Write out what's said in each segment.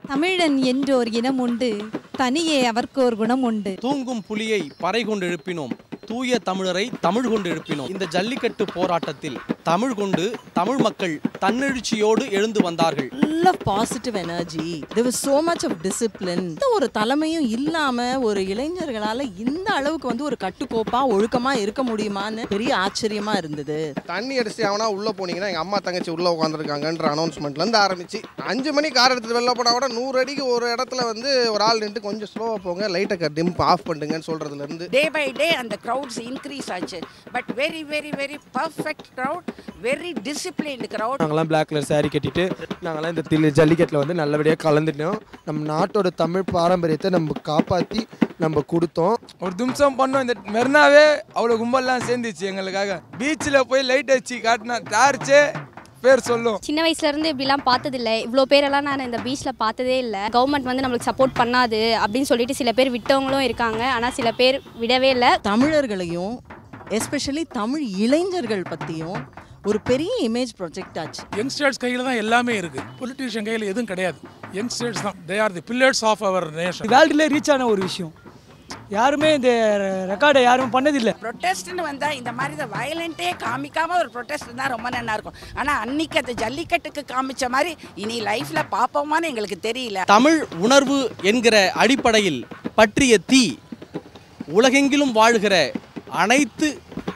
தமிழன் என்றோர் இனம் உண்டு தனியே அவர்க்கோர் குணம் உண்டு தூங்கும் புலியை பறை கொண்டு எழுப்பினோம் தூய தமிழரை தமிழ் கொண்டு எழுப்பினோம் இந்த ஜல்லிக்கட்டு போராட்டத்தில் தமிழ் கொண்டு தமிழ் மக்கள் தன்னெழுச்சியோடு எழுந்து வந்தார்கள் full of positive energy there was so much of discipline இந்த ஒரு தலைமையும் இல்லாம ஒரு இளைஞர்களால இந்த அளவுக்கு வந்து ஒரு கட்டுக்கோப்பா ஒழுக்கமா இருக்க முடியுமான்னு பெரிய ஆச்சரியமா இருந்தது தண்ணி அடிச்சு அவனா உள்ள போனீங்கன்னா எங்க அம்மா தங்கச்சி உள்ள உட்காந்துருக்காங்கன்ற அனௌன்ஸ்மெண்ட்ல இருந்து ஆரம்பிச்சு அஞ்சு மணி கார் எடுத்துட்டு வெளில போனா கூட நூறு அடிக்கு ஒரு இடத்துல வந்து ஒரு ஆள் நின்று கொஞ்சம் ஸ்லோவா போங்க லைட்டை டிம் ஆஃப் பண்ணுங்கன்னு சொல்றதுல இருந்து டே பை டே அந்த க்ரௌட்ஸ் இன்க்ரீஸ் ஆச்சு but very very very perfect crowd very disciplined crowd நாங்களாம் பிளாக் கலர் saree கட்டிட்டு நாங்களாம் இந்த தில்லு ஜல்லிக்கட்டில் வந்து நல்லபடியாக கலந்துட்டோம் நம்ம நாட்டோட தமிழ் பாரம்பரியத்தை நம்ம காப்பாற்றி நம்ம கொடுத்தோம் ஒரு தும்சம் பண்ணோம் இந்த மெர்னாவே அவ்வளோ கும்பல்லாம் சேர்ந்துச்சு எங்களுக்காக பீச்சில் போய் லைட் வச்சு காட்டினா டார்ச்சே பேர் சொல்லும் சின்ன வயசுல இருந்து இப்படிலாம் பார்த்ததில்ல இவ்வளோ பேரெல்லாம் நான் இந்த பீச்சில் பார்த்ததே இல்லை கவர்மெண்ட் வந்து நம்மளுக்கு சப்போர்ட் பண்ணாது அப்படின்னு சொல்லிட்டு சில பேர் விட்டவங்களும் இருக்காங்க ஆனால் சில பேர் விடவே இல்லை தமிழர்களையும் எஸ்பெஷலி தமிழ் இளைஞர்கள் பத்தியும் ஒரு பெரிய இமேஜ் ப்ரொஜெக்ட் ஆச்சு யங்ஸ்டர்ஸ் கையில் தான் எல்லாமே இருக்கு பொலிட்டீஷியன் கையில் எதுவும் கிடையாது யங்ஸ்டர்ஸ் தான் they are the pillars of our nation வேர்ல்டுல ரீச் ஆன ஒரு விஷயம் யாருமே இந்த ரெக்கார்டை யாரும் பண்ணதில்லை ப்ரொட்டஸ்ட்னு வந்தா இந்த மாதிரி இந்த வயலண்ட்டே காமிக்காம ஒரு ப்ரொட்டஸ்ட் இருந்தா ரொம்ப நல்லா இருக்கும் ஆனா அன்னைக்கு அந்த ஜல்லிக்கட்டுக்கு காமிச்ச மாதிரி இனி லைஃப்ல பாப்போமான்னு எங்களுக்கு தெரியல தமிழ் உணர்வு என்கிற அடிப்படையில் பற்றிய தீ உலகெங்கிலும் வாழ்கிற அனைத்து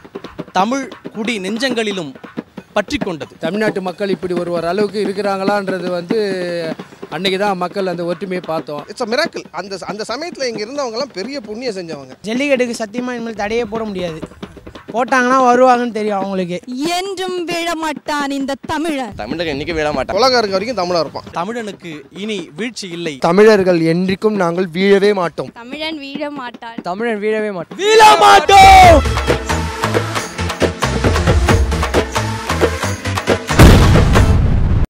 தமிழ் குடி நெஞ்சங்களிலும் பற்றி கொண்டது தமிழ்நாட்டு மக்கள் இப்படி ஒரு ஒரு அளவுக்கு இருக்கிறாங்களான்றது வந்து அன்னைக்கு தான் மக்கள் அந்த ஒற்றுமையை பார்த்தோம் இட்ஸ் அ மிராக்கிள் அந்த அந்த சமயத்துல இங்க இருந்தவங்க எல்லாம் பெரிய புண்ணியம் செஞ்சவங்க ஜல்லிக்கட்டுக்கு சத்தியமா இனிமேல் தடையே போட முடியாது போட்டாங்கன்னா வருவாங்கன்னு தெரியும் அவங்களுக்கு என்றும் விழமாட்டான் இந்த தமிழன் தமிழக இன்னைக்கு விட மாட்டான் உலகம் இருக்க வரைக்கும் தமிழா இருப்பான் தமிழனுக்கு இனி வீழ்ச்சி இல்லை தமிழர்கள் என்றைக்கும் நாங்கள் வீழவே மாட்டோம் தமிழன் வீழ மாட்டான் தமிழன் வீழவே மாட்டோம் வீழ மாட்டோம்